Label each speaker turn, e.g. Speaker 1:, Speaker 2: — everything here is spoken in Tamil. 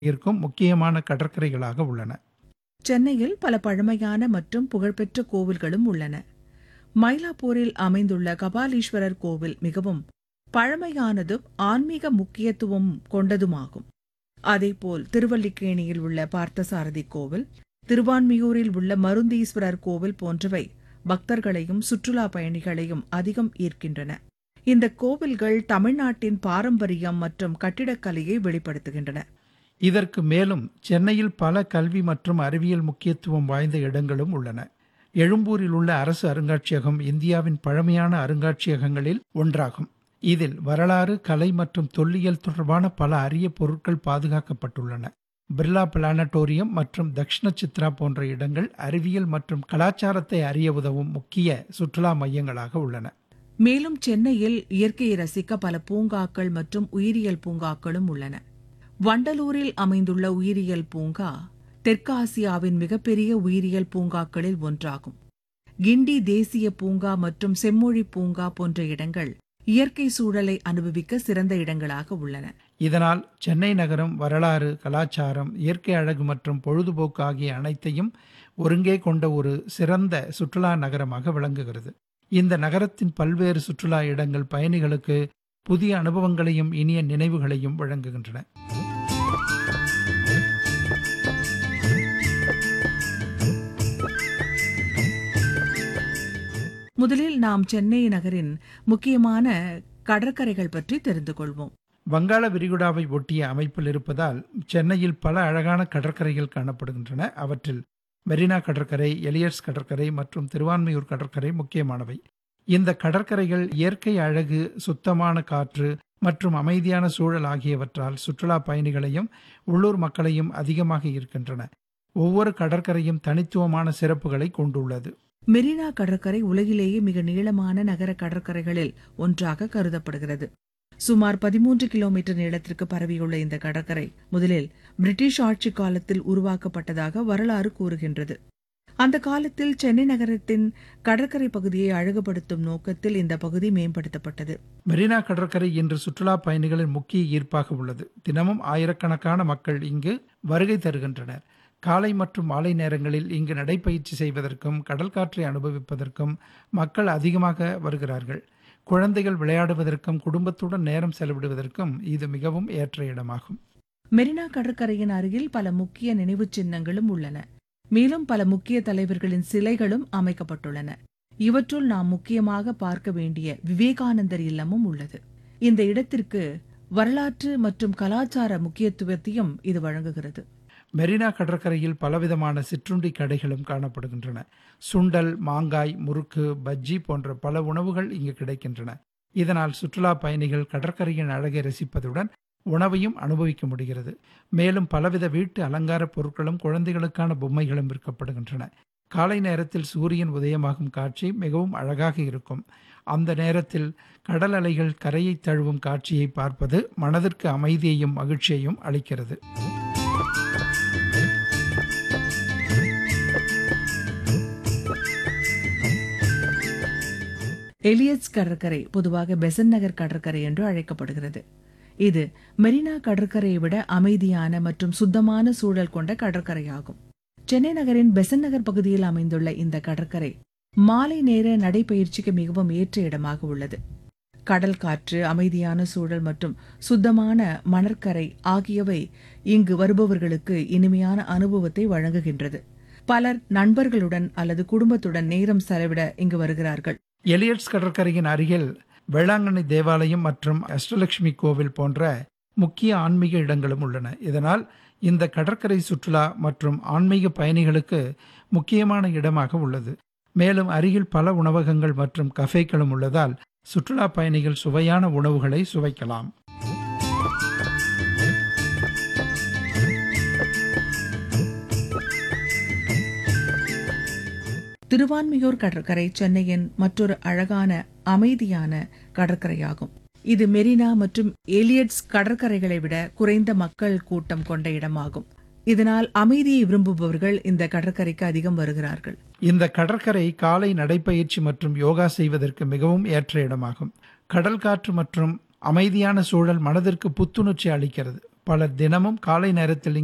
Speaker 1: இருக்கும் முக்கியமான கடற்கரைகளாக உள்ளன
Speaker 2: சென்னையில் பல பழமையான மற்றும் புகழ்பெற்ற கோவில்களும் உள்ளன மயிலாப்பூரில் அமைந்துள்ள கபாலீஸ்வரர் கோவில் மிகவும் பழமையானதும் ஆன்மீக முக்கியத்துவம் கொண்டதுமாகும் அதேபோல் திருவல்லிக்கேணியில் உள்ள பார்த்தசாரதி கோவில் திருவான்மியூரில் உள்ள மருந்தீஸ்வரர் கோவில் போன்றவை பக்தர்களையும் சுற்றுலா பயணிகளையும் அதிகம் ஈர்க்கின்றன இந்த கோவில்கள் தமிழ்நாட்டின் பாரம்பரியம் மற்றும் கட்டிடக்கலையை வெளிப்படுத்துகின்றன
Speaker 1: இதற்கு மேலும் சென்னையில் பல கல்வி மற்றும் அறிவியல் முக்கியத்துவம் வாய்ந்த இடங்களும் உள்ளன எழும்பூரில் உள்ள அரசு அருங்காட்சியகம் இந்தியாவின் பழமையான அருங்காட்சியகங்களில் ஒன்றாகும் இதில் வரலாறு கலை மற்றும் தொல்லியல் தொடர்பான பல அரிய பொருட்கள் பாதுகாக்கப்பட்டுள்ளன பிர்லா பிளானட்டோரியம் மற்றும் தக்ஷண சித்ரா போன்ற இடங்கள் அறிவியல் மற்றும் கலாச்சாரத்தை அறிய உதவும் முக்கிய சுற்றுலா மையங்களாக உள்ளன
Speaker 2: மேலும் சென்னையில் இயற்கையை ரசிக்க பல பூங்காக்கள் மற்றும் உயிரியல் பூங்காக்களும் உள்ளன வண்டலூரில் அமைந்துள்ள உயிரியல் பூங்கா தெற்காசியாவின் மிகப்பெரிய உயிரியல் பூங்காக்களில் ஒன்றாகும் கிண்டி தேசிய பூங்கா மற்றும் செம்மொழி பூங்கா போன்ற இடங்கள் இயற்கை சூழலை அனுபவிக்க சிறந்த இடங்களாக உள்ளன
Speaker 1: இதனால் சென்னை நகரம் வரலாறு கலாச்சாரம் இயற்கை அழகு மற்றும் பொழுதுபோக்கு ஆகிய அனைத்தையும் ஒருங்கே கொண்ட ஒரு சிறந்த சுற்றுலா நகரமாக விளங்குகிறது இந்த நகரத்தின் பல்வேறு சுற்றுலா இடங்கள் பயணிகளுக்கு புதிய அனுபவங்களையும் இனிய நினைவுகளையும் வழங்குகின்றன
Speaker 2: முதலில் நாம் சென்னை நகரின் முக்கியமான கடற்கரைகள் பற்றி தெரிந்து கொள்வோம்
Speaker 1: வங்காள விரிகுடாவை ஒட்டிய அமைப்பில் இருப்பதால் சென்னையில் பல அழகான கடற்கரைகள் காணப்படுகின்றன அவற்றில் மெரினா கடற்கரை எலியட்ஸ் கடற்கரை மற்றும் திருவான்மையூர் கடற்கரை முக்கியமானவை இந்த கடற்கரைகள் இயற்கை அழகு சுத்தமான காற்று மற்றும் அமைதியான சூழல் ஆகியவற்றால் சுற்றுலா பயணிகளையும் உள்ளூர் மக்களையும் அதிகமாக ஈர்க்கின்றன ஒவ்வொரு கடற்கரையும் தனித்துவமான சிறப்புகளை கொண்டுள்ளது
Speaker 2: மெரினா கடற்கரை உலகிலேயே மிக நீளமான நகர கடற்கரைகளில் ஒன்றாக கருதப்படுகிறது சுமார் பதிமூன்று கிலோமீட்டர் நீளத்திற்கு பரவியுள்ள இந்த கடற்கரை முதலில் பிரிட்டிஷ் ஆட்சி காலத்தில் உருவாக்கப்பட்டதாக வரலாறு கூறுகின்றது அந்த காலத்தில் சென்னை நகரத்தின் கடற்கரை பகுதியை அழகுபடுத்தும் நோக்கத்தில் இந்த பகுதி மேம்படுத்தப்பட்டது
Speaker 1: மெரினா கடற்கரை இன்று சுற்றுலா பயணிகளின் முக்கிய ஈர்ப்பாக உள்ளது தினமும் ஆயிரக்கணக்கான மக்கள் இங்கு வருகை தருகின்றனர் காலை மற்றும் மாலை நேரங்களில் இங்கு நடைப்பயிற்சி செய்வதற்கும் கடல் காற்றை அனுபவிப்பதற்கும் மக்கள் அதிகமாக வருகிறார்கள் குழந்தைகள் விளையாடுவதற்கும் குடும்பத்துடன் நேரம் செலவிடுவதற்கும் இது மிகவும் ஏற்ற இடமாகும்
Speaker 2: மெரினா கடற்கரையின் அருகில் பல முக்கிய நினைவுச் சின்னங்களும் உள்ளன மேலும் பல முக்கிய தலைவர்களின் சிலைகளும் அமைக்கப்பட்டுள்ளன இவற்றுள் நாம் முக்கியமாக பார்க்க வேண்டிய விவேகானந்தர் இல்லமும் உள்ளது இந்த இடத்திற்கு வரலாற்று மற்றும் கலாச்சார முக்கியத்துவத்தையும் இது வழங்குகிறது
Speaker 1: மெரினா கடற்கரையில் பலவிதமான சிற்றுண்டி கடைகளும் காணப்படுகின்றன சுண்டல் மாங்காய் முறுக்கு பஜ்ஜி போன்ற பல உணவுகள் இங்கு கிடைக்கின்றன இதனால் சுற்றுலா பயணிகள் கடற்கரையின் அழகை ரசிப்பதுடன் உணவையும் அனுபவிக்க முடிகிறது மேலும் பலவித வீட்டு அலங்கார பொருட்களும் குழந்தைகளுக்கான பொம்மைகளும் விற்கப்படுகின்றன காலை நேரத்தில் சூரியன் உதயமாகும் காட்சி மிகவும் அழகாக இருக்கும் அந்த நேரத்தில் கடல் அலைகள் கரையை தழுவும் காட்சியை பார்ப்பது மனதிற்கு அமைதியையும் மகிழ்ச்சியையும் அளிக்கிறது
Speaker 2: எலியட்ஸ் கடற்கரை பொதுவாக பெசன் நகர் கடற்கரை என்று அழைக்கப்படுகிறது இது மெரினா கடற்கரையை விட அமைதியான மற்றும் சுத்தமான சூழல் கொண்ட கடற்கரையாகும் சென்னை நகரின் பெசன் நகர் பகுதியில் அமைந்துள்ள இந்த கடற்கரை மாலை நேர நடைபயிற்சிக்கு மிகவும் ஏற்ற இடமாக உள்ளது கடல் காற்று அமைதியான சூழல் மற்றும் சுத்தமான மணற்கரை ஆகியவை இங்கு வருபவர்களுக்கு இனிமையான அனுபவத்தை வழங்குகின்றது பலர் நண்பர்களுடன் அல்லது குடும்பத்துடன் நேரம் செலவிட இங்கு வருகிறார்கள்
Speaker 1: எலியட்ஸ் கடற்கரையின் அருகில் வேளாங்கண்ணி தேவாலயம் மற்றும் அஷ்டலட்சுமி கோவில் போன்ற முக்கிய ஆன்மீக இடங்களும் உள்ளன இதனால் இந்த கடற்கரை சுற்றுலா மற்றும் ஆன்மீக பயணிகளுக்கு முக்கியமான இடமாக உள்ளது மேலும் அருகில் பல உணவகங்கள் மற்றும் கஃபேக்களும் உள்ளதால் சுற்றுலா பயணிகள் சுவையான உணவுகளை சுவைக்கலாம்
Speaker 2: திருவான்மியூர் கடற்கரை சென்னையின் மற்றொரு அழகான அமைதியான கடற்கரையாகும் இது மெரினா மற்றும் ஏலியட்ஸ் கடற்கரைகளை விட குறைந்த மக்கள் கூட்டம் கொண்ட இடமாகும் இதனால் அமைதியை விரும்புபவர்கள் இந்த கடற்கரைக்கு அதிகம் வருகிறார்கள்
Speaker 1: இந்த கடற்கரை காலை நடைப்பயிற்சி மற்றும் யோகா செய்வதற்கு மிகவும் ஏற்ற இடமாகும் கடல் காற்று மற்றும் அமைதியான சூழல் மனதிற்கு புத்துணர்ச்சி அளிக்கிறது பலர் தினமும் காலை நேரத்தில்